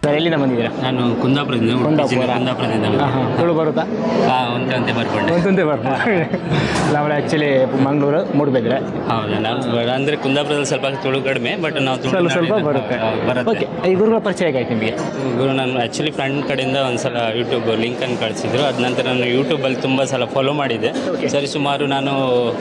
Sir ಎಲ್ಲಿಂದ ಬಂದಿದ್ದೀರಾ ನಾನು ಕುಂದಾಪುರದಿಂದ ಉಡುಪಿ ಜಿಲ್ಲೆ ಕುಂದಾಪುರ. ಕುಂದಾಪುರದಿಂದ ಹಾಂ ಹಾಂ ತುಳು ಬರುತ್ತಾ ಹಾಂ ಒಂದೇ ಒಂದೇ ಬರ್ಕೊಂಡೆ ಒಂದೊಂದೇ ಬರ್ಬೋದು ನಾವು ಆ್ಯಕ್ಚುಲಿ ಮಂಗಳೂರು ಮೂಡಬೇದ್ರೆ ಹೌದಾ ನಾವು ಅಂದರೆ ಕುಂದಾಪುರದಲ್ಲಿ ಸ್ವಲ್ಪ ತುಳು ಕಡಿಮೆ ಬಟ್ ನಾವು ತುಳು ಸ್ವಲ್ಪ ಸ್ವಲ್ಪ ನಾಡಿನ- ಬರುತ್ತೆ ಹೌದು, ಬರುತ್ತೆ ಓಕೆ ಈ ಗುರುಗಳ ಪರಿಚಯ ಹೇಗಾಯ್ತು ನಿಮಗೆ ಗುರು ನಾನು ಆ್ಯಕ್ಚುಲಿ ಫ್ರೆಂಡ್ ಕಡೆಯಿಂದ ಒಂದು ಸಲ ಯೂಟ್ಯೂಬ್ ಲಿಂಕನ್ನು ಕಳಿಸಿದ್ರು ಅದ ನಂತರ ನಾನು ಯೂಟ್ಯೂಬಲ್ಲಿ ತುಂಬ ಸಲ ಫಾಲೋ ಮಾಡಿದ್ದೆ ಸರಿ ಸುಮಾರು ನಾನು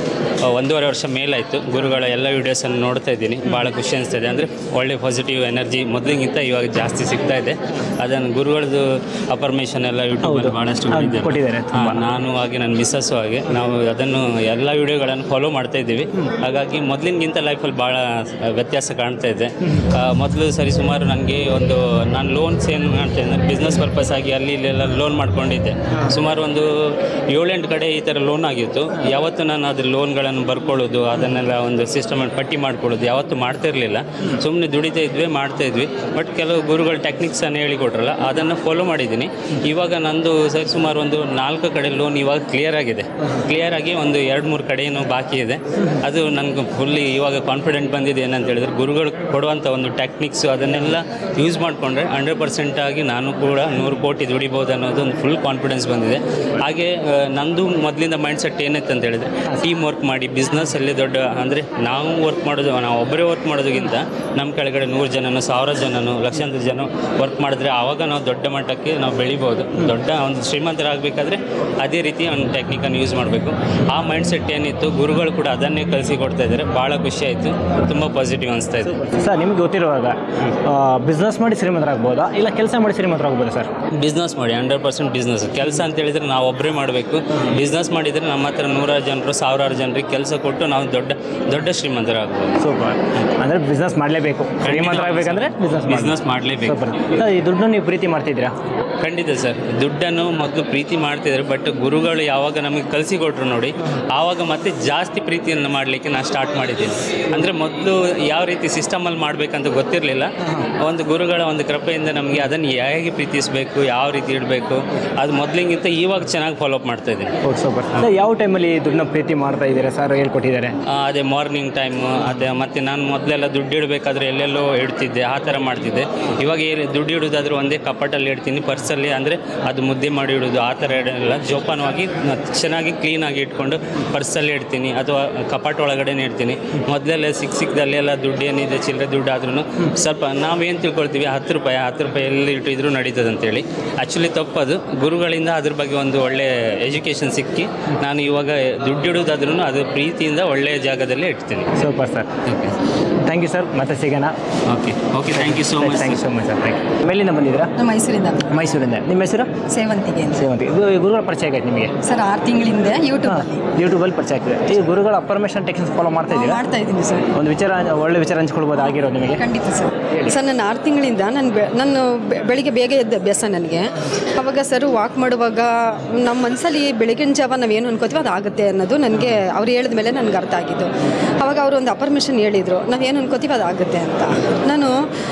ಆ, ಒಂದೂವರೆ ವರ್ಷ ಮೇಲಾಯಿತು ಗುರುಗಳ ಎಲ್ಲ ವೀಡಿಯೋಸನ್ನು ನೋಡ್ತಾ ಇದ್ದೀನಿ ಭಾಳ ಖುಷಿ ಅನಿಸ್ತಾ ಅಂದರೆ ಒಳ್ಳೆ ಪಾಸಿಟಿವ್ ಎನರ್ಜಿ ಮೊದಲಿಗಿಂತ ಇವಾಗ ಜಾಸ್ತಿ ಸಿಗ್ತಾ ಇದೆ ಅದನ್ನು ಗುರುಗಳದ್ದು ಅಪರ್ಮೇಷನ್ ಎಲ್ಲ ಯೂಟ್ಯೂಬಲ್ಲಿ ಭಾಳಷ್ಟು ಹೌದು, ನೋಡಿದ್ದೇನೆ. ಕೊಟ್ಟಿದ್ದಾರೆ ಹಾ, ನಾನು ಹಾಗೆ ನನ್ನ ಮಿಸ್ಸಸ್ಸು ಹಾಗೆ ನಾವು ಅದನ್ನು ಎಲ್ಲ ವಿಡಿಯೋಗಳನ್ನು ಫಾಲೋ ಮಾಡ್ತಾ ಇದ್ದೀವಿ ಹಾಗಾಗಿ ಮೊದಲಿನಗಿಂತ ಲೈಫಲ್ಲಿ ಭಾಳ ವ್ಯತ್ಯಾಸ ಕಾಣ್ತಾ ಇದೆ ಮೊದಲು ಸರಿ ಸುಮಾರು ನನಗೆ ಒಂದು ನಾನು ಲೋನ್ಸ್ ಏನು ಮಾಡ್ತಾ ಇದ್ದೆ ಬಿಸ್ನೆಸ್ ಪರ್ಪಸ್ ಆಗಿ ಅಲ್ಲಿ ಇಲ್ಲೆಲ್ಲ ಲೋನ್ ಮಾಡ್ಕೊಂಡಿದ್ದೆ ಸುಮಾರು ಒಂದು ಏಳೆಂಟು ಕಡೆ ಈ ಥರ ಲೋನ್ ಆಗಿತ್ತು ಯಾವತ್ತು ನಾನು ಅದ್ರ ಲೋನ್ಗಳನ್ನು ಬರ್ಕೊಳ್ಳೋದು ಅದನ್ನೆಲ್ಲ ಒಂದು ಸಿಸ್ಟಮ್ ಪಟ್ಟಿ ಮಾಡ್ಕೊಳ್ಳೋದು ಯಾವತ್ತೂ ಮಾಡ್ತಾ ಇರಲಿಲ್ಲ ಸುಮ್ಮನೆ ದುಡಿತಾ ಇದ್ವಿ ಮಾಡ್ತಾ ಇದ್ವಿ ಬಟ್ ಕೆಲವು ಗುರುಗಳ ಟೆಕ್ನಿಕ್ಸನ್ನು ಹೇಳಿಕೊಟ್ರಲ್ಲ ಅದನ್ನು ಫಾಲೋ ಮಾಡಿದ್ದೀನಿ ಇವಾಗ ನಂದು ಸರಿ ಸುಮಾರು ಒಂದು ನಾಲ್ಕು ಕಡೆ ಲೋನ್ ಇವಾಗ ಕ್ಲಿಯರ್ ಆಗಿದೆ ಕ್ಲಿಯರ್ ಆಗಿ ಒಂದು ಎರಡು ಮೂರು ಕಡೆ ಏನೋ ಬಾಕಿ ಇದೆ ಅದು ನನಗೆ ಫುಲ್ಲಿ ಇವಾಗ ಕಾನ್ಫಿಡೆಂಟ್ ಬಂದಿದೆ ಏನಂತ ಹೇಳಿದ್ರೆ ಗುರುಗಳು ಕೊಡುವಂಥ ಒಂದು ಟೆಕ್ನಿಕ್ಸು ಅದನ್ನೆಲ್ಲ ಯೂಸ್ ಮಾಡಿಕೊಂಡ್ರೆ ಹಂಡ್ರೆಡ್ ಪರ್ಸೆಂಟ್ ಆಗಿ ನಾನು ಕೂಡ ನೂರು ಕೋಟಿ ದುಡಿಬೋದು ಅನ್ನೋದು ಒಂದು ಫುಲ್ ಕಾನ್ಫಿಡೆನ್ಸ್ ಬಂದಿದೆ ಹಾಗೆ ಆ, ನಂದು ಮೊದಲಿಂದ ಮೈಂಡ್ ಸೆಟ್ ಏನಿತ್ತು ಅಂತ ಹೇಳಿದ್ರೆ ಟೀಮ್ ವರ್ಕ್ ಮಾಡಿ ಬಿಸ್ನೆಸ್ಸಲ್ಲಿ ದೊಡ್ಡ ಅಂದರೆ ನಾವು ವರ್ಕ್ ಮಾಡೋದು ನಾವು ಒಬ್ಬರೇ ವರ್ಕ್ ಮಾಡೋದಕ್ಕಿಂತ ನಮ್ಮ ಕೆಳಗಡೆ ನೂರು ಜನನೋ ಸಾವಿರ ಜನನೋ ಲಕ್ಷಾಂತರ ಜನ ವರ್ಕ್ ಮಾಡಿದ್ರೆ ಆವಾಗ ನಾವು ದೊಡ್ಡ ಮಟ್ಟಕ್ಕೆ ನಾವು ಬೆಳಿಬೋದು ದೊಡ್ಡ ಒಂದು ಶ್ರೀಮಂತರಾಗಬೇಕಾದ್ರೆ ಅದೇ ರೀತಿ ಒಂದು ಟೆಕ್ನಿಕನ್ನು ಯೂಸ್ ಮಾಡಬೇಕು ಆ ಮೈಂಡ್ ಸೆಟ್ ಏನಿತ್ತು ಗುರುಗಳು ಕೂಡ ಅದನ್ನೇ ಕಲಿಸಿ ಕೊಡ್ತಾ ಇದ್ದಾರೆ ಭಾಳ ಖುಷಿ ಆಯಿತು ತುಂಬ ಪಾಸಿಟಿವ್ ಅನಿಸ್ತಾ ಇದೆ ಸರ್ ನಿಮ್ಗೆ ಗೊತ್ತಿರುವಾಗ ಬಿಸ್ನೆಸ್ ಮಾಡಿ ಶ್ರೀಮಂತರಾಗ್ಬೋದಾ ಇಲ್ಲ ಕೆಲಸ ಮಾಡಿ ಶ್ರೀಮಂತರಾಗ್ಬೋದಾ ಸರ್ ಬಿಸ್ನೆಸ್ ಮಾಡಿ ಹಂಡ್ರೆಡ್ ಪರ್ಸೆಂಟ್ ಬಿಸ್ನೆಸ್ ಕೆಲಸ ಅಂತ ಹೇಳಿದ್ರೆ ನಾವು ಒಬ್ಬರೇ ಮಾಡಬೇಕು ಬಿಸ್ನೆಸ್ ಮಾಡಿದರೆ ನಮ್ಮ ಹತ್ರ ನೂರಾರು ಜನರು ಸಾವಿರಾರು ಜನರಿಗೆ ಕೆಲಸ ಕೊಟ್ಟು ನಾವು ದೊಡ್ಡ ದೊಡ್ಡ ಶ್ರೀಮಂತರಾಗ್ಬೋದು ಸೂಪರ್ ಅಂದರೆ ಬಿಸ್ನೆಸ್ ಮಾಡಲೇಬೇಕು ಶ್ರೀಮಂತರಾಗಬೇಕಂದ್ರೆ ಬಿಸ್ನೆಸ್ ಬಿಸ್ನೆಸ್ ಮಾಡಲೇಬೇಕು ಸೂಪರ್ ಸರ್ ಈ ದುಡ್ಡನ್ನು ನೀವು ಪ್ರೀತಿ ಮಾಡ್ತಿದ್ದೀರಾ ಖಂಡಿತ ಸರ್ ದುಡ್ಡನ್ನು ಮೊದಲು ಪ್ರೀತಿ ಮಾಡ್ತಿದ್ರು ಬಟ್ ಗುರುಗಳು ಯಾವಾಗ ನಮಗೆ ಕಲಿಸಿಕೊಟ್ರು ನೋಡಿ ಆವಾಗ ಮತ್ತೆ ಜಾಸ್ತಿ ಪ್ರೀತಿಯನ್ನು ಮಾಡಲಿಕ್ಕೆ ನಾನು ಸ್ಟಾರ್ಟ್ ಮಾಡಿದ್ದೀನಿ ಅಂದರೆ ಮೊದಲು ಯಾವ ರೀತಿ ಸಿಸ್ಟಮಲ್ಲಿ ಮಾಡಬೇಕಂತ ಗೊತ್ತಿರಲಿಲ್ಲ ಒಂದು ಗುರುಗಳ ಒಂದು ಕೃಪೆಯಿಂದ ನಮಗೆ ಅದನ್ನು ಹೇಗೆ ಪ್ರೀತಿಸಬೇಕು ಯಾವ ರೀತಿ ಇಡಬೇಕು ಅದು ಮೊದಲಿಗಿಂತ ಇವಾಗ ಚೆನ್ನಾಗಿ ಫಾಲೋ ಅಪ್ ಮಾಡ್ತಾ ಇದ್ದೀನಿ ಓಕೆ ಸೂಪರ್ ಸರ್ ಯಾವ ಟೈಮಲ್ಲಿ ದುಡ್ಡನ್ನ ಪ್ರೀತಿ ಮಾಡ್ತಾ ಇದ್ದೀರಾ ಸರ್ ಹೇಳ್ಕೊಟ್ಟಿದ್ದಾರೆ ಆ, ಅದೇ ಮಾರ್ನಿಂಗ್ ಟೈಮು ಅದೇ ಮತ್ತು ನಾನು ಮೊದಲೆಲ್ಲ ದುಡ್ಡು ಇಡಬೇಕಾದ್ರೆ ಎಲ್ಲೆಲ್ಲೋ ಇಡ್ತಿದ್ದೆ ಆ ಥರ ಮಾಡ್ತಿದ್ದೆ ಇವಾಗ ಏನು ದುಡ್ಡು ಇಡೋದಾದ್ರೆ ಒಂದೇ ಕಪ್ಪಟಲ್ಲಿ ಇಡ್ತೀನಿ ಪರ್ಸಲ್ಲಿ ಅಂದರೆ ಅದು ಮುದ್ದೆ ಮಾಡಿ ಇಡೋದು ಆ ಥರ ಇಡಲ್ಲ ಜೋಪಾನವಾಗಿ ನ- ಚೆನ್ನಾಗಿ ಕ್ಲೀನಾಗಿ ಇಟ್ಕೊಂಡು ಪರ್ಸಲ್ಲಿ ಇಡ್ತೀನಿ ಅಥವಾ ಕಪಾಟ ಒಳಗಡೆನೇ ಇಡ್ತೀನಿ ಮೊದಲೆಲ್ಲ ಸಿಕ್ಕ ಸಿಕ್ಕದಲ್ಲೆಲ್ಲ ದುಡ್ಡು ಏನಿದೆ ಚಿಲ್ಲರೆ ದುಡ್ಡು ಆದ್ರೂ ಸ್ವಲ್ಪ ನಾವೇನು ತಿಳ್ಕೊಳ್ತೀವಿ ಹತ್ತು ರೂಪಾಯಿ ಹತ್ತು ರೂಪಾಯಿ ಎಲ್ಲಿ ಇಟ್ಟಿದ್ರು ನಡೀತದೆ ಅಂತೇಳಿ ಆ್ಯಕ್ಚುಲಿ ತಪ್ಪದು ಗುರುಗಳಿಂದ ಅದ್ರ ಬಗ್ಗೆ ಒಂದು ಒಳ್ಳೆ ಎಜುಕೇಷನ್ ಸಿಕ್ಕಿ ನಾನು ಇವಾಗ ದುಡ್ಡು ಇಡೋದಾದ್ರೂ ಅದು ಪ್ರೀತಿಯಿಂದ ಒಳ್ಳೆಯ ಜಾಗದಲ್ಲೇ ಇಡ್ತೀನಿ super sir okay thank you sir ಮತ್ತೆ ಸಿಗೋಣ okay okay thank you so much thank you so much sir thank you ಎಲ್ಲಿಂದ ಬಂದಿದ್ದೀರಾ ನಮ್ಮ ಮೈಸೂರಿಂದ ಮೈಸೂರಿಂದ ನಿಮ್ಮ ಹೆಸರು ಸೇವಂತಿಗೆ ಅಂತ ಸೇವಂತಿ ಇದು ಗುರುಗಳ ಪರಿಚಯ ಆಗೈತೆ ನಿಮಗೆ ಸರ್ ಆರು ತಿಂಗಳಿಂದ ಯೂಟ್ಯೂಬಲ್ಲಿ ಯೂಟ್ಯೂಬಲ್ಲಿ ಪರಿಚಯ ಆಗ್ತದೆ ಈ ಗುರುಗಳ ಅಪರ್ಮೇಷನ್ ಟೆಕ್ನಿಕ್ಸ್ ಫಾಲೋ ಮಾಡ್ತಾ ಇದ್ದೀರಾ ಮಾಡ್ತಾ ಇದ್ದೀನಿ ಸರ್ ಒಂದು ವಿಚಾರ ಒಳ್ಳೆ ವಿಚಾರ ಹಂಚ್ಕೊಳ್ಬೋದು ಆಗಿರೋದು ನಿಮಗೆ ಖಂಡಿತ ಸರ್ ಸರ್ ನಾನು ಆರು ತಿಂಗಳಿಂದ ನಾನು ಬೆ ನಾನು ಬೆ- ಬೆಳಿಗ್ಗೆ ಬೇಗ ಎದ್ದ ಅಭ್ಯಾಸ ನನಗೆ ಅವಾಗ ಸರ್ ವಾಕ್ ಮಾಡುವಾಗ ನಮ್ಮ ಮನಸ್ಸಲ್ಲಿ ಬೆಳಗಿನ ಜಾವ ನಾವೇನು ಅನ್ಕೋತೀವಿ ಅದು ಆಗುತ್ತೆ ಅನ್ನೋದು ನನಗೆ ಅವ್ರು ಹೇಳಿದ ಮೇಲೆ ನನಗೆ ಅರ್ಥ ಆಗಿದ್ದು ಅವಾಗ ಅವರು ಒಂದು ಅಪರ್ಮಿಷನ್ ಹೇಳಿದರು ನಾವೇನು ಅನ್ಕೋತೀವಿ ಅದು ಆಗುತ್ತೆ ಅಂತ ನಾನು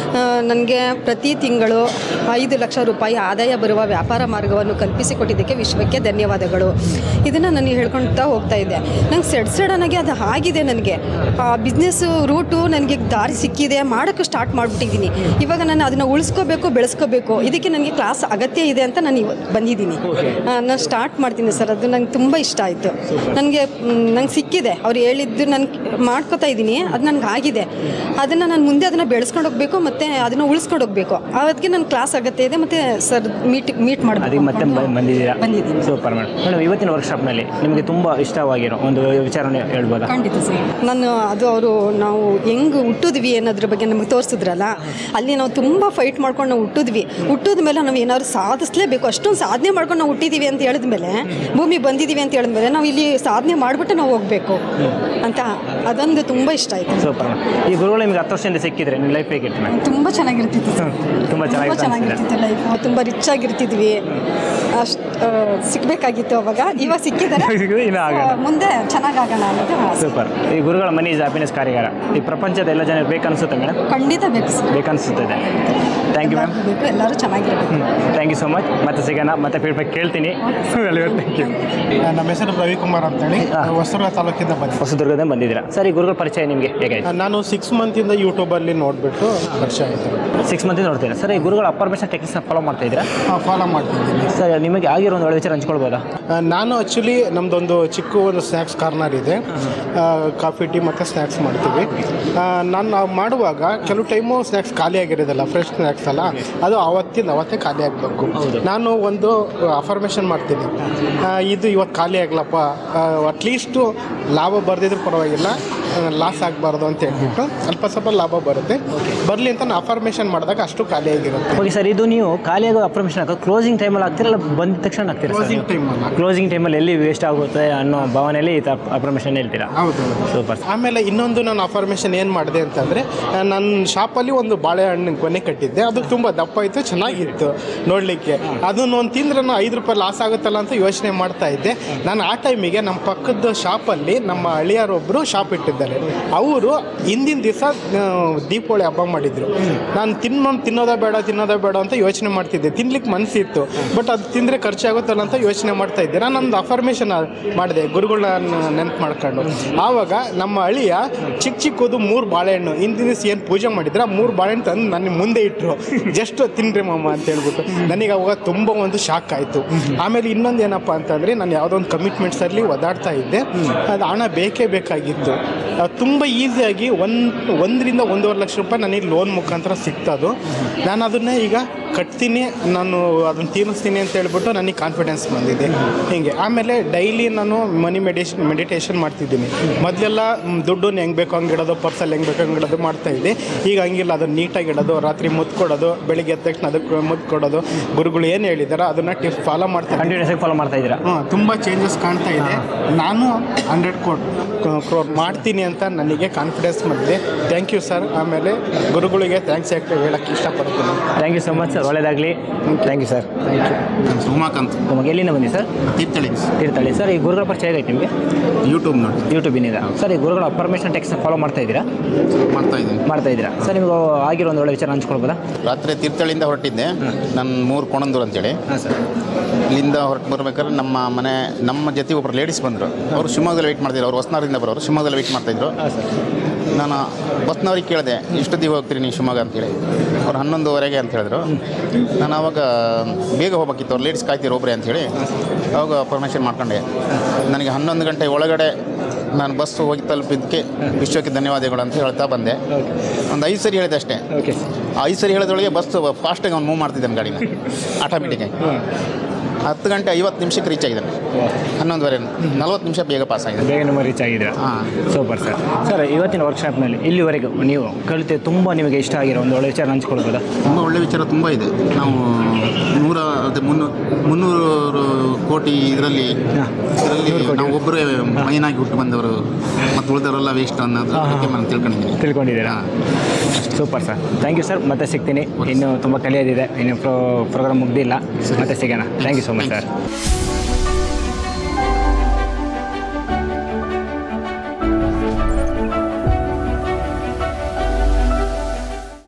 ನನಗೆ ಪ್ರತಿ ತಿಂಗಳು ಐದು ಲಕ್ಷ ರೂಪಾಯಿ ಆದಾಯ ಬರುವ ವ್ಯಾಪಾರ ಮಾರ್ಗವನ್ನು ಕಲ್ಪಿಸಿಕೊಟ್ಟಿದ್ದಕ್ಕೆ ವಿಶ್ವಕ್ಕೆ ಧನ್ಯವಾದಗಳು ಇದನ್ನು ನಾನು ಹೇಳ್ಕೊಳ್ತಾ ಹೋಗ್ತಾ ಇದ್ದೆ ನಂಗೆ ಸೆಡ್ ಸಡನ್ನಾಗಿ ಅದು ಆಗಿದೆ ನನಗೆ ಆ ಬಿಸ್ನೆಸ್ಸು ರೂಟು ನನಗೆ ದಾರಿ ಸಿಕ್ಕಿದೆ ಮಾಡೋಕ್ಕೆ ಸ್ಟಾರ್ಟ್ ಮಾಡಿಬಿಟ್ಟಿದ್ದೀನಿ ಇವಾಗ ನಾನು ಅದನ್ನು ಉಳಿಸ್ಕೋಬೇಕು ಬೆಳೆಸ್ಕೋಬೇಕು ಇದಕ್ಕೆ ನನಗೆ ಕ್ಲಾಸ್ ಅಗತ್ಯ ಇದೆ ಅಂತ ನಾನು ಇವತ್ತು ಬಂದಿದ್ದೀನಿ ನಾನು ಸ್ಟಾರ್ಟ್ ಮಾಡ್ತೀನಿ ಸರ್ ಅದು ನಂಗೆ ತುಂಬ ಇಷ್ಟ ಆಯಿತು ನನಗೆ ನಂಗೆ ಸಿಕ್ಕಿದೆ ಅವ್ರು ಹೇಳಿದ್ದು ನಾನು ಮಾಡ್ಕೋತಾ ಇದ್ದೀನಿ ಅದು ನನಗೆ ಆಗಿದೆ ಅದನ್ನು ನಾನು ಮುಂದೆ ಅದನ್ನು ಬೆಳೆಸ್ಕೊಂಡು ಹೋಗಬೇಕು ಮತ್ತು ಅದನ್ನು ಉಳಿಸ್ಕೊಂಡು ಹೋಗಬೇಕು ಅದಕ್ಕೆ ನನ್ನ ಕ್ಲಾಸ್ ಅಗತ್ಯ ಇದೆ ಮತ್ತು ಸರ್ ಮೀಟ್ ಮೀಟ್ ಅದಕ್ಕೆ ಮತ್ತೆ ಮಾಡಬೇಕು ಬ- ಬಂದಿದ್ದೀರಾ ಬಂದಿದ್ದೀನಿ. ಸೂಪರ್ ಮೇಡಮ್ ಮೇಡಮ್ ಇವತ್ತಿನ ವರ್ಕ್ಶಾಪ್ನಲ್ಲಿ ನಿಮಗೆ ತುಂಬ ಇಷ್ಟವಾಗಿರೋ ಒಂದು ವಿಚಾರನೆ ಹೇಳ್ಬೋದಾ ಖಂಡಿತ ಸರ್ ನಾನು ಅದು ಅವರು ನಾವು ಹೆಂಗೆ ಹುಟ್ಟಿದ್ವಿ ಅನ್ನೋದ್ರ ಬಗ್ಗೆ ನಮಗೆ ತೋರಿಸಿದ್ರಲ್ಲ ಅಲ್ಲಿ ನಾವು ತುಂಬ ಫೈಟ್ ಮಾಡ್ಕೊಂಡು ನಾವು ಹುಟ್ಟಿದ್ವಿ ಹುಟ್ಟಿದ ಮೇಲೆ ನಾವು ಏನಾದ್ರು ಸಾಧಿಸಲೇಬೇಕು ಅಷ್ಟೊಂದು ಸಾಧನೆ ಮಾಡ್ಕೊಂಡು ನಾವು ಹುಟ್ಟಿದ್ದೀವಿ ಅಂತ ಹೇಳಿದ ಮೇಲೆ ಭೂಮಿ ಬಂದಿದ್ದೀವಿ ಅಂತ ಹೇಳಿದ್ಮೇಲೆ ನಾವು ಇಲ್ಲಿ ಸಾಧನೆ ಮಾಡಿಬಿಟ್ಟು ನಾವು ಹೋಗಬೇಕು ಅಂತ ಅದೊಂದು ತುಂಬ ಇಷ್ಟ ಆಯಿತು ಸೂಪರ್ ಮೇಡಮ್ ಈ ಗುರುಗಳು ನಿಮಗೆ ಹತ್ತು ವರ್ಷದಿಂದ ಸಿಕ್ಕಿದ್ರೆ ನಿಮ್ಮ ಲೈಫ್ ಹೇಗಿತ್ತು ಮೇಡಮ್ ತುಂಬ ಚೆನ್ನಾಗಿರ್ತಿತ್ತು ಸರ್ ತುಂಬ ತುಂಬ ಚೆನ್ನಾಗಿತ್ತು ಅನ್ಸಿದೆ. ಚೆನ್ನಾಗಿರ್ತಿತ್ತು ಲೈಫ್ ತುಂಬ ರಿಚ್ ಆಗಿರ್ತಿದ್ವಿ ಅಷ್ಟು ಆ, ಸಿಕ್ಬೇಕಾಗಿತ್ತು ಅವಾಗ ಇವಾಗ ಸಿಕ್ಕಿದ್ದಾರೆ ಇನ್ನು ಆಗಲ್ಲ. So, ಮುಂದೆ ಚೆನ್ನಾಗಾಗೋಣ ಅನ್ನೋದು ಆಸೆ. ಸೂಪರ್ ಈ ಗುರುಗಳ ಮನಿ ಇಸ್ ಹ್ಯಾಪಿನೆಸ್ ಕಾರ್ಯಾಗಾರ ಈ ಪ್ರಪಂಚದ ಎಲ್ಲ ಜನರಿಗೆ ಬೇಕನ್ಸುತ್ತೆ ಮೇಡಮ್ ಖಂಡಿತ ಬೇಕು ಸರ್ ಬೇಕನ್ಸುತ್ತದೆ ಥ್ಯಾಂಕ್ ಯು ಮ್ಯಾಮ್ ಎಲ್ಲರಿಗೂ ಬೇಕು ಎಲ್ಲರೂ ಚೆನ್ನಾಗಿರ್ಬೇಕು ಥ್ಯಾಂಕ್ ಯು ಸೊ ಮಚ್ ಮತ್ತೆ ಸಿಗೋಣ ಮತ್ತೆ ಫೀಡ್ಬ್ಯಾಕ್ ಕೇಳ್ತೀನಿ ಥ್ಯಾಂಕ್ ಯು ನಮ್ಮ ಹೆಸರು ರವಿಕುಮಾರ್ ಅಂತೇಳಿ ಹಾ. ಹೊಸದುರ್ಗ ತಾಲೂಕಿಂದ ಬಂದೆ ಹೊಸದುರ್ಗದಿಂದ ಬಂದಿದ್ದೀರಾ ಸರ್ ಈ ಗುರುಗಳ ಪರಿಚಯ ನಿಮಗೆ ಹೇಗಾಯ್ತು ನಾನು ಸಿಕ್ಸ್ ಮಂತಿಂದ ಯೂಟ್ಯೂಬಲ್ಲಿ ನೋಡಿಬಿಟ್ಟು ವರ್ಷ ಆಯಿತು ಸಿಕ್ಸ್ ಮಂತ್ ನೋಡ್ತೀರಾ ಸರ್ ಈ ಗುರುಗಳ ಅಪರ್ಮೇಷನ್ ಟೆಕ್ನಿಕ್ಸ್ನ ಫಾಲೋ ಮಾಡ್ತಾ ಇದ್ದೀರಾ ಫಾಲೋ ಮಾಡ್ತಿದ್ದೀನಿ ಸರ್ ನಿಮಗೆ ಆಗಿರೋ ಒಂದು ಒಳ್ಳೆ ವಿಚಾರ ಹಂಚ್ಕೊಳ್ಬೋದಾ ಆ, ನಾನು ಆ್ಯಕ್ಚುಲಿ ನಮ್ಮದೊಂದು ಚಿಕ್ಕ ಒಂದು ಸ್ನ್ಯಾಕ್ಸ್ ಕಾರ್ನರ್ ಇದೆ ಆ, ಕಾಫಿ ಟೀ ಮತ್ತು ಸ್ನ್ಯಾಕ್ಸ್ ಮಾಡ್ತೀವಿ ಆ, ನಾನು ನಾವು ಮಾಡುವಾಗ ಕೆಲವು ಟೈಮು ಸ್ನ್ಯಾಕ್ಸ್ ಖಾಲಿ ಆಗಿರೋದಿಲ್ಲ ಫ್ರೆಶ್ ಸ್ನ್ಯಾಕ್ಸ್ ಅಲ್ಲ ಅದು ಅವತ್ತಿಂದ ಅವತ್ತೇ ಖಾಲಿ ಆಗಬೇಕು ಹೌದು. ನಾನು ಒಂದು ಅಫರ್ಮೇಷನ್ ಮಾಡ್ತೀನಿ ಆ, ಇದು ಇವತ್ತು ಖಾಲಿ ಆಗಲಪ್ಪ ಅಟ್ಲೀಸ್ಟು ಲಾಭ ಬರ್ದಿದ್ರು ಪರವಾಗಿಲ್ಲ ಲಾಸ್ ಆಗಬಾರ್ದು ಅಂತ ಹೇಳ್ಬಿಟ್ಟು ಸ್ವಲ್ಪ ಸ್ವಲ್ಪ ಲಾಭ ಬರುತ್ತೆ ಬರಲಿ ಅಂತ ನಾನು ಅಫರ್ಮೇಷನ್ ಮಾಡಿದಾಗ ಅಷ್ಟು ಖಾಲಿ ಆಗಿರುತ್ತೆ ಓಕೆ ಸರ್ ಇದು ನೀವು ಖಾಲಿಯಾಗೋ ಅಪ್ರಮೇಷನ್ ಹಾಕೋದು ಕ್ಲೋಸಿಂಗ್ ಟೈಮಲ್ಲಿ ಆಗ್ತಿರಲ್ಲ ಬಂದ ತಕ್ಷಣ ಆಗ್ತೀರಾ ಕ್ಲೋಸಿಂಗ್ ಟೈಮ್ ಅಲ್ಲ ಕ್ಲೋಸಿಂಗ್ ಟೈಮಲ್ಲಿ ಎಲ್ಲಿ ವೇಸ್ಟ್ ಆಗುತ್ತೆ ಅನ್ನೋ ಭಾವನೆಯಲ್ಲಿ ಈ ಅಪ್ರಮೇಷನ್ ಹೇಳ್ತೀರಾ ಹೌದು ಸೂಪರ್ ಆಮೇಲೆ ಇನ್ನೊಂದು ನಾನು ಅಫರ್ಮೇಷನ್ ಏನು ಮಾಡಿದೆ ಅಂತಂದರೆ ನನ್ನ ಶಾಪಲ್ಲಿ ಒಂದು ಬಾಳೆಹಣ್ಣು ಕೊನೆ ಕಟ್ಟಿದ್ದೆ ಅದು ತುಂಬ ದಪ್ಪ ಇತ್ತು ಚೆನ್ನಾಗಿತ್ತು ನೋಡಲಿಕ್ಕೆ ಅದನ್ನು ಒಂದು ತಿಂದ್ರೆ ನಾನು ಐದು ರೂಪಾಯಿ ಲಾಸ್ ಆಗುತ್ತಲ್ಲ ಅಂತ ಯೋಚನೆ ಮಾಡ್ತಾ ಇದ್ದೆ ನಾನು ಆ ಟೈಮಿಗೆ ನಮ್ಮ ಪಕ್ಕದ ಶಾಪಲ್ಲಿ ನಮ್ಮ ಅಳಿಯರೊಬ್ಬರು ಶಾಪ್ ಇಟ್ಟಿದ್ದಾರೆ ಅವರು ಹಿಂದಿನ ದಿವಸ ದೀಪಾವಳಿ ಹಬ್ಬ ಮಾಡಿದರು ನಾನು ತಿನ್ನೋ ತಿನ್ನೋದೇ ಬೇಡ ತಿನ್ನೋದೇ ಬೇಡ ಅಂತ ಯೋಚನೆ ಮಾಡ್ತಿದ್ದೆ ತಿನ್ಲಿಕ್ಕೆ ಮನಸ್ಸಿತ್ತು ಬಟ್ ಅದು ತಿಂದರೆ ಖರ್ಚಾಗುತ್ತಲ್ಲ ಅಂತ ಯೋಚನೆ ಮಾಡ್ತಾ ಇದ್ದೆ ನಾನು ನಮ್ದು ಅಫರ್ಮೇಷನ್ ಮಾಡಿದೆ ಗುರುಗಳನ್ನ ನೆನಪು ಮಾಡ್ಕೊಂಡು ಆವಾಗ ನಮ್ಮ ಅಳಿಯ ಚಿಕ್ಕ ಚಿಕ್ಕದು ಮೂರು ಬಾಳೆಹಣ್ಣು ಹಿಂದಿನ ದಿವಸ ಏನು ಪೂಜೆ ಮಾಡಿದ್ರೆ ಆ ಮೂರು ಬಾಳೆಹಣ್ಣು ತಂದು ನನ್ನ ಮುಂದೆ ಇಟ್ಟರು ಜಸ್ಟ್ ತಿನ್ರಿ ಮಾಮ ಅಂತ ಹೇಳ್ಬಿಟ್ಟು ನನಗೆ ಅವಾಗ ತುಂಬ ಒಂದು ಶಾಕ್ ಆಯಿತು ಆಮೇಲೆ ಇನ್ನೊಂದು ಏನಪ್ಪ ಅಂತಂದರೆ ನಾನು ಯಾವುದೋ ಒಂದು ಕಮಿಟ್ಮೆಂಟ್ಸಲ್ಲಿ ಒದಾಡ್ತಾ ಇದ್ದೆ ಅದು ಹಣ ಬೇಕೇ ಬೇಕಾಗಿತ್ತು ಅದು ತುಂಬ ಈಸಿಯಾಗಿ ಒಂದು ಒಂದರಿಂದ ಒಂದೂವರೆ ಲಕ್ಷ ರೂಪಾಯಿ ನನಗೆ ಲೋನ್ ಮುಖಾಂತರ ಸಿಗ್ತದು ನಾನು ಅದನ್ನೇ ಈಗ ಕಟ್ತೀನಿ ನಾನು ಅದನ್ನು ತೀರಿಸ್ತೀನಿ ಅಂತ ಹೇಳ್ಬಿಟ್ಟು ನನಗೆ ಕಾನ್ಫಿಡೆನ್ಸ್ ಬಂದಿದೆ ಹೀಗೆ ಆಮೇಲೆ ಡೈಲಿ ನಾನು ಮನಿ ಮೆಡಿಷನ್ ಮೆಡಿಟೇಷನ್ ಮಾಡ್ತಿದ್ದೀನಿ ಮೊದಲೆಲ್ಲ ಮ್, ದುಡ್ಡನ್ನ ಹೆಂಗೆ ಬೇಕೋ ಹಂಗೆ ಇಡೋದು ಪರ್ಸಲ್ಲಿ ಹೆಂಗೆ ಬೇಕೋ ಹಂಗೆ ಇಡೋದು ಮಾಡ್ತಾ ಇದ್ದೆ ಈಗ ಹಂಗಿಲ್ಲ ಅದನ್ನು ನೀಟಾಗಿ ಇಡೋದು ರಾತ್ರಿ ಮುತ್ತು ಕೊಡೋದು ಬೆಳಿಗ್ಗೆ ಎದ್ದ ತಕ್ಷಣ ಅದಕ್ಕೆ ಮುತ್ತು ಕೊಡೋದು ಗುರುಗಳು ಏನು ಹೇಳಿದಾರೋ ಅದನ್ನು ಟಿಪ್ಸ್ ಫಾಲೋ ಮಾಡ್ತಾ ಕಂಟಿನ್ಯೂಸ್ ಆಗಿ ಫಾಲೋ ಮಾಡ್ತಾ ಇದ್ದೀರಾ ಹಾಂ ತುಂಬ ಚೇಂಜಸ್ ಕಾಣ್ತಾ ಇದೆ ನಾನು ಹಂಡ್ರೆಡ್ ಕೋಟ್ ಕ್ರೋರ್ ಮಾಡ್ತೀನಿ ಅಂತ ನನಗೆ ಕಾನ್ಫಿಡೆನ್ಸ್ ಬಂದಿದೆ ಥ್ಯಾಂಕ್ ಯು ಸರ್ ಆಮೇಲೆ ಗುರುಗಳಿಗೆ ಥ್ಯಾಂಕ್ಸ್ ಯಾಕೆ ಹೇಳಕ್ಕೆ ಇಷ್ಟಪಡ್ತೀನಿ thank you so much sir ಒಳ್ಳೇದಾಗಲಿ ಥ್ಯಾಂಕ್ ಯು ಸರ್ ಉಮಾಕಾಂತ್ ನಮಗೆ ಎಲ್ಲಿಂದ ಬನ್ನಿ ಸರ್ ತೀರ್ಥಳಿ ತೀರ್ಥಹಳ್ಳಿ ಸರ್ ಈ ಗುರುಗಳ ಪರಿಚಯ ಹೇಗೈತೆ ನಿಮಗೆ ಯೂಟ್ಯೂಬ್ ನೋಡಿ ಯೂಟ್ಯೂಬಿನಿಂದ ಸರ್ ಈ ಗುರುಗಳ ಪರ್ಮಿಷನ್ ಟೆಕ್ಸ್ ಫಾಲೋ ಮಾಡ್ತಾ ಇದ್ದೀರಾ ಮಾಡ್ತಾ ಇದ್ದೀನಿ ಮಾಡ್ತಾ ಇದ್ದೀರಾ ಸರ್ ನಿಮಗೆ ಆಗಿರೋ ಒಂದು ಒಳ್ಳೆ ವಿಚಾರ ಹಂಚ್ಕೊಳ್ಬೋದಾ ರಾತ್ರಿ ತೀರ್ಥಹಳ್ಳಿಯಿಂದ ಹೊರಟಿದ್ದೆ ನನ್ನ ಮೂರು ಕೊಣಂದೂರು ಅಂತೇಳಿ ಹಾಂ ಸರ್ ಇಲ್ಲಿಂದ ಹೊರಟು ಬರ್ಬೇಕಾದ್ರೆ ನಮ್ಮ ಮನೆ ನಮ್ಮ ಜೊತೆ ಒಬ್ಬರು ಲೇಡೀಸ್ ಬಂದರು ಅವರು ಶಿವಮೊಗ್ಗದಲ್ಲಿ ವೆಯ್ಟ್ ಮಾಡ್ತಿದ್ರು ಅವ್ರು ಹೊಸನಗರದಿಂದ ಬರೋರು ಶಿವಮೊಗ್ಗದಲ್ಲಿ ವೆಯ್ಟ್ ಮಾಡ್ತಾಯಿದ್ರು ಹಾಂ ಸರ್ ನಾನು ಬಸ್ನವ್ರಿಗೆ ಕೇಳಿದೆ ಇಷ್ಟೊತ್ತಿಗೆ ಹೋಗ್ತೀರಿ ನೀವು ಶಿವಮೊಗ್ಗ ಅಂತೇಳಿ ಅವ್ರು ಹನ್ನೊಂದುವರೆಗೆ ಅಂತ ಹೇಳಿದ್ರು ನಾನು ಆವಾಗ ಬೇಗ ಹೋಗ್ಬೇಕಿತ್ತು ಅವ್ರು ಲೇಡೀಸ್ ಕಾಯ್ತಿರು ಒಬ್ಬರೇ ಅಂಥೇಳಿ ಅವಾಗ ಪರ್ಮಿಷನ್ ಮಾಡ್ಕೊಂಡೆ ನನಗೆ ಹನ್ನೊಂದು ಗಂಟೆ ಒಳಗಡೆ ನಾನು ಬಸ್ ಹೋಗಿ ತಲುಪಿದ್ದಕ್ಕೆ ವಿಶ್ವಕ್ಕೆ ಧನ್ಯವಾದಗಳು ಅಂತ ಹೇಳ್ತಾ ಬಂದೆ ಒಂದು ಐದು ಸರಿ ಹೇಳಿದೆ ಅಷ್ಟೇ ಓಕೆ ಆ ಐದು ಸರಿ ಹೇಳೋದ್ರೊಳಗೆ ಬಸ್ ಫಾಸ್ಟಾಗಿ ಅವ್ನು ಮೂವ್ ಮಾಡ್ತಿದ್ದಾನೆ ಗಾಡಿನ ಆಟೋಮೆಟಿಕ್ಕಾಗಿ ಹತ್ತು ಗಂಟೆ ಐವತ್ತು ನಿಮಿಷಕ್ಕೆ ರೀಚ್ ಆಗಿದ್ದಾನೆ ಹನ್ನೊಂದುವರೆ ನಲ್ವತ್ತು ನಿಮಿಷ ಬೇಗ ಪಾಸ್ ಆಗಿದೆ ಬೇಗ ನಿಮ್ಮ ರೀಚ್ ಆಗಿದ್ದೀರಾ ಹಾಂ ಸೂಪರ್ ಸರ್ ಸರ್ ಇವತ್ತಿನ ವರ್ಕ್ಶಾಪ್ನಲ್ಲಿ ಇಲ್ಲಿವರೆಗೂ ನೀವು ಕಲಿತು ತುಂಬ ನಿಮಗೆ ಇಷ್ಟ ಆಗಿರೋ ಒಂದು ಒಳ್ಳೆ ವಿಚಾರ ಹಂಚ್ಕೊಳ್ಬೋದಾ ತುಂಬ ಒಳ್ಳೆ ವಿಚಾರ ತುಂಬ ಇದೆ ನಾವು ನೂರ ಅದೇ ಮುನ್ನೂರು ಮುನ್ನೂರು ಕೋಟಿ ಇದರಲ್ಲಿ ಹಾಂ. ಇದರಲ್ಲಿ ನೂರು ಕೋಟಿ. ನಾವು ಒಬ್ಬರೇ ಮೈನಾಗಿ ಹುಟ್ಟು ಬಂದವರು ಮತ್ತು ಉಳಿದವರೆಲ್ಲ ವೇಸ್ಟ್ ಅನ್ನೋದ್ರ ಬಗ್ಗೆ ನಾನು ತಿಳ್ಕೊಂಡಿದ್ದೀನಿ ತಿಳ್ಕೊಂಡಿದ್ದೀರಾ super sir thank you sir ಮತ್ತೆ ಸಿಗ್ತೀನಿ ಇನ್ನು ತುಂಬ ಕಲಿಯೋದಿದೆ ಇನ್ನು ಪ್ರೋ ಪ್ರೋಗ್ರಾಮ್ ಮುಗ್ದಿಲ್ಲ ಮತ್ತೆ ಸಿಗೋಣ thank you so much sir